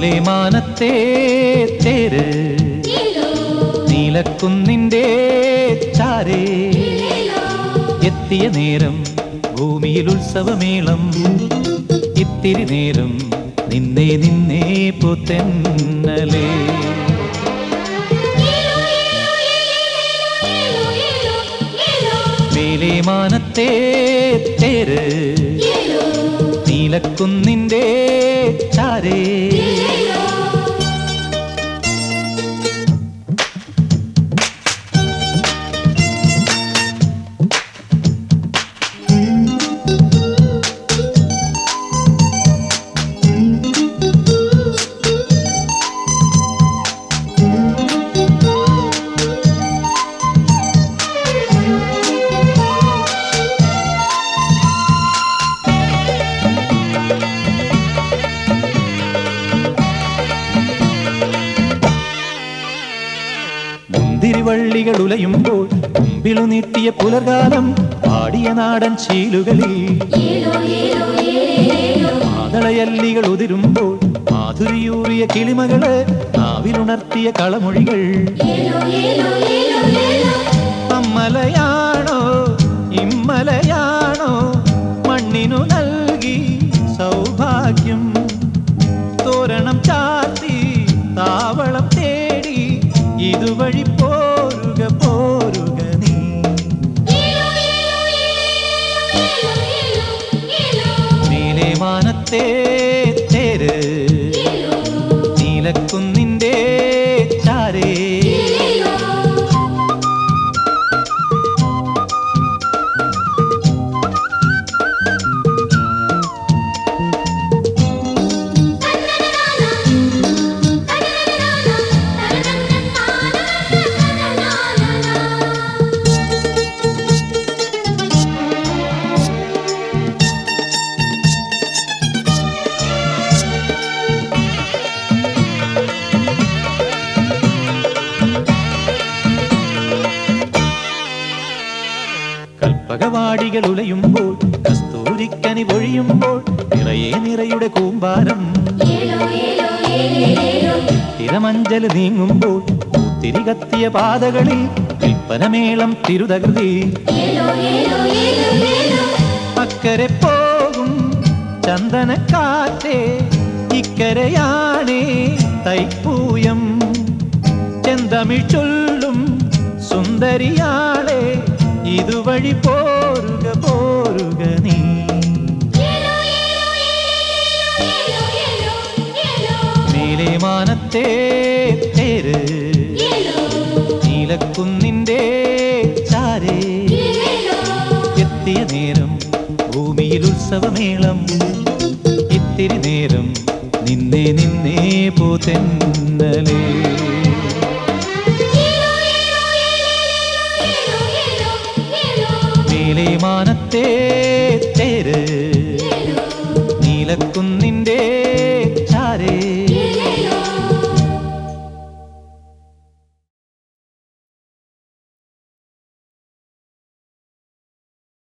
മേലെ മാനത്തെ തേര് നീലക്കുന്നിൻ്റെ ചാരേ എത്തിയ നേരം ഭൂമിയിൽ ഉത്സവമേളം ഇത്തിരി നേരം നിന്നെ നിന്നെ പുത്തന്നലേ മേലെ മാനത്തെ തേര് നീലക്കുന്നിൻ്റെ ചാരേ മുന്തിരിവള്ളികൾ ഉലയുമ്പോൾ മുമ്പിലു നീട്ടിയ പുലർകാലം പാടിയ നാടൻ ശീലുകളിൽ മാതളയല്ലികൾ ഉതിരുമ്പോൾ മാധുരിയൂറിയ കിളിമകള് നാവിലുണർത്തിയ കളമൊഴികൾ അമ്മലയാണോ ഇമ്മലയാണോ മണ്ണിനു നൽകി സൗഭാഗ്യം തോരണം ചാത്തി താവളം തേടി ഇതുവഴി പോരുക പോരുക നീ നീലെ മാനത്തെ തേര് നീലക്കുന്നിൻ്റെ ചാരേ കൽപ്പകവാടികൾ ഉലയുമ്പോൾ കസ്തൂരിക്കനി പൊഴിയുമ്പോൾ നിറയെ നിറയുടെ കൂമ്പാരം തിരമഞ്ചൽ നീങ്ങുമ്പോൾ പൂത്തിരി കത്തിയ പാതകളിൽ വിൽപ്പനമേളം തിരുതകൃതി അക്കരെ പോകും ചന്ദനക്കാറ്റേ ഇക്കരയാണേ തൈപ്പൂയം ചെന്തമിഴ് ചൊല്ലും സുന്ദരിയാളെ ഇതുവഴി പോരുക പോരുക നീ നീലെ മാനത്തെ തേര് നീലക്കുന്നിൻ്റെ ചാരേ എത്തിയ നേരം ഭൂമിയിൽ ഉത്സവമേളം ഇത്തിരി നേരം നിന്നെ നിന്നെ പോതെന്നലേ മേലെ മാനത്തെ